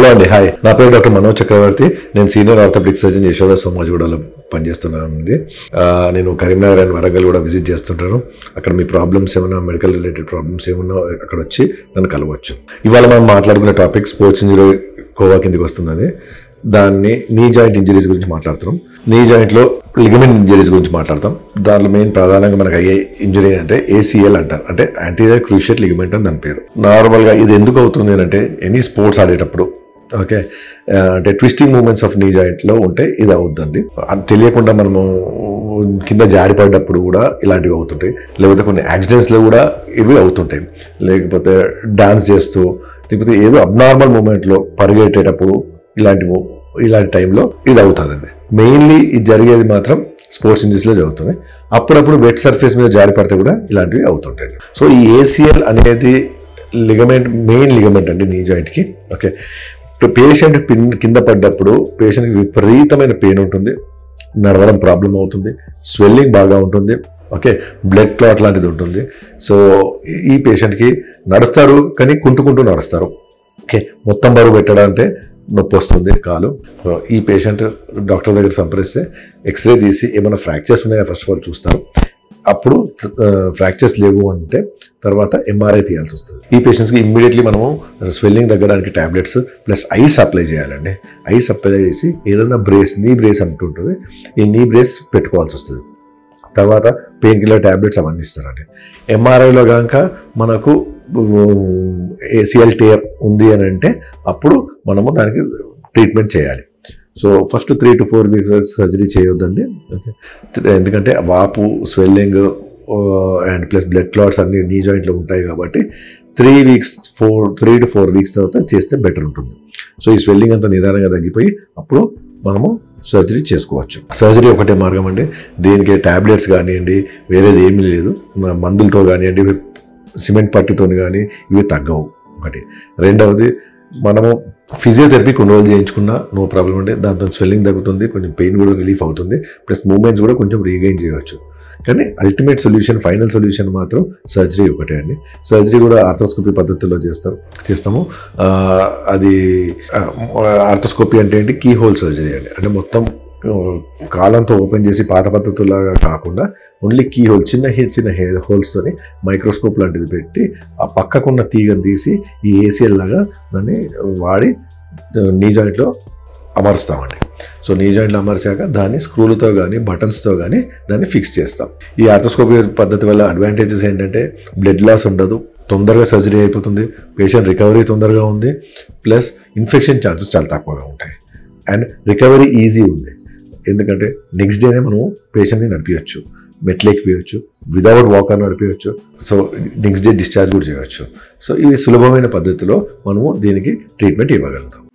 hello అండి hi నా పేరు డాక్టర్ మనోజ్ చక్రవర్తి నేను సీనియర్ ఆర్థోపెడిక్ సర్జన్ యశోద సోమాజిగూడలో పనిచేస్తున్నానండి ఆ, నేను కరీంనగర్ అండ్ వరంగల్ కూడా విజిట్ చేస్తుంటాను అక్కడ మీ ప్రాబ్లమ్స్ ఏమైనా మెడికల్ రిలేటెడ్ ప్రాబ్లమ్స్ ఏమైనా అక్కడ వచ్చి నన్ను కలవచ్చు ఇవాళ మనం మాట్లాడుకునే టాపిక్ స్పోర్ట్స్ ఇంజరీ కోవా కిందకి వస్తుంది దాన్ని నీ జాయింట్ ఇంజరీస్ గురించి మాట్లాడుతున్నాం నీ జాయింట్లో లిగమెంట్ ఇంజరీస్ గురించి మాట్లాడతాం దాంట్లో మెయిన్ ప్రధానంగా మనకు అయ్యే ఇంజరీ అంటే ఏసీఎల్ అంటారు అంటే యాంటీరియర్ క్రూషియట్ లిగమెంట్ అని దాని పేరు నార్మల్గా ఇది ఎందుకు అవుతుంది అని అంటే ఎనీ స్పోర్ట్స్ ఆడేటప్పుడు ఓకే ఆ, అంటే ట్విస్టింగ్ మూమెంట్స్ ఆఫ్ నీ జాయింట్లో ఉంటే ఇది అవుద్దండి అది తెలియకుండా మనము కింద జారిపడ్డప్పుడు కూడా ఇలాంటివి అవుతుంటాయి లేకపోతే కొన్ని యాక్సిడెంట్స్లో కూడా ఇవి అవుతుంటాయి లేకపోతే డాన్స్ చేస్తూ లేకపోతే ఏదో అబ్నార్మల్ మూమెంట్లో పరిగెట్టేటప్పుడు ఇలాంటివి ఇలాంటి టైంలో ఇది అవుతుందండి మెయిన్లీ ఇది జరిగేది మాత్రం స్పోర్ట్స్ ఇంజరీస్లో జరుగుతుంది అప్పుడప్పుడు వెట్ సర్ఫేస్ మీద జారి పడితే కూడా ఇలాంటివి అవుతుంటాయి సో ఈ ఏసీఎల్ అనేది లిగమెంట్ మెయిన్ లిగమెంట్ అండి నీ జాయింట్కి ఓకే పేషెంట్ పిన్ కింద పడ్డప్పుడు పేషెంట్కి విపరీతమైన పెయిన్ ఉంటుంది నడవడం ప్రాబ్లం అవుతుంది స్వెల్లింగ్ బాగా ఉంటుంది ఓకే బ్లడ్ క్లాట్ లాంటిది ఉంటుంది సో ఈ పేషెంట్కి నడుస్తారు కానీ కుంటుకుంటూ నడుస్తారు ఓకే మొత్తం బరువు పెట్టడం అంటే నొప్పి వస్తుంది కాలు సో ఈ పేషెంట్ డాక్టర్ దగ్గర సంప్రదిస్తే ఎక్స్రే తీసి ఏమైనా ఫ్రాక్చర్స్ ఉన్నాయా ఫస్ట్ ఆఫ్ ఆల్ చూస్తారు అప్పుడు ఫ్రాక్చర్స్ లేవు అంటే తర్వాత ఎంఆర్ఐ తీయాల్సి వస్తుంది ఈ పేషెంట్స్కి ఇమ్మీడియట్లీ మనము స్వెల్లింగ్ తగ్గడానికి టాబ్లెట్స్ ప్లస్ ఐస్ అప్లై చేయాలండి ఐస్ అప్లై చేసి ఏదైనా బ్రేస్ నీ బ్రేస్ అంటుంటుంది ఈ నీ బ్రేస్ పెట్టుకోవాల్సి వస్తుంది తర్వాత పెయిన్ కిల్లర్ ట్యాబ్లెట్స్ అవన్నీ ఇస్తారండి ఎంఆర్ఐలో కనుక మనకు ఏసీఎల్ టేర్ ఉంది అని అంటే అప్పుడు మనము దానికి ట్రీట్మెంట్ చేయాలి so first three to four weeks surgery చేయొద్దండి ఓకే ఎందుకంటే వాపు swelling and plus blood clots అన్ని నీ జాయింట్లో ఉంటాయి కాబట్టి three weeks four three to four weeks తర్వాత చేస్తే బెటర్ ఉంటుంది సో ఈ స్వెల్లింగ్ అంతా నిదానంగా తగ్గిపోయి అప్పుడు మనము సర్జరీ చేసుకోవచ్చు సర్జరీ ఒకటే మార్గం అండి దీనికి టాబ్లెట్స్ కానివ్వండి వేరేది ఏమీ లేదు మ- మందులతో కానివ్వండి సిమెంట్ పట్టితో కానీ ఇవి తగ్గవు ఒకటి రెండవది మనము ఫిజియోథెరపీ కొన్ని రోజులు చేయించుకున్నా నో ప్రాబ్లం అండి దాంతో స్వెల్లింగ్ తగ్గుతుంది కొంచెం పెయిన్ కూడా రిలీఫ్ అవుతుంది ప్లస్ మూమెంట్స్ కూడా కొంచెం రీగైన్ చేయవచ్చు కానీ అల్టిమేట్ సొల్యూషన్ ఫైనల్ సొల్యూషన్ మాత్రం సర్జరీ ఒకటే అండి సర్జరీ కూడా ఆర్థోస్కోపీ పద్ధతిలో చేస్తారు చేస్తాము ఆ, అది ఆర్థోస్కోపీ అంటే ఏంటి కీ హోల్ సర్జరీ అండి అంటే మొత్తం ఆ, కాలంతో ఓపెన్ చేసి పాత పద్ధతులాగా కాకుండా ఓన్లీ కీ హోల్ చిన్న హే- చిన్న హే హోల్స్తోని మైక్రోస్కోప్ లాంటిది పెట్టి ఆ పక్కకున్న తీగను తీసి ఈ ఏసీఎల్ లాగా దాన్ని వాడి ఆ, నీ జాయింట్లో అమరుస్తామండి సో నీ జాయింట్లో అమర్చాక దాన్ని స్క్రూలతో కానీ బటన్స్తో కానీ దాన్ని ఫిక్స్ చేస్తాం ఈ ఆర్థోస్కోపీ పద్ధతి వల్ల అడ్వాంటేజెస్ ఏంటంటే బ్లడ్ లాస్ ఉండదు తొందరగా సర్జరీ అయిపోతుంది పేషెంట్ రికవరీ తొందరగా ఉంది ప్లస్ ఇన్ఫెక్షన్ ఛాన్సెస్ చాలా తక్కువగా ఉంటాయి అండ్ రికవరీ ఈజీ ఉంది ఎందుకంటే నెక్స్ట్ డేనే మనము పేషెంట్ని నడిపించవచ్చు మెట్లు ఎక్కిపోయచ్చు విదౌట్ వాకర్ నడిపించవచ్చు సో నెక్స్ట్ డే డిశ్చార్జ్ కూడా చేయవచ్చు సో ఇవి సులభమైన పద్ధతిలో మనము దీనికి ట్రీట్మెంట్ ఇవ్వగలుగుతాం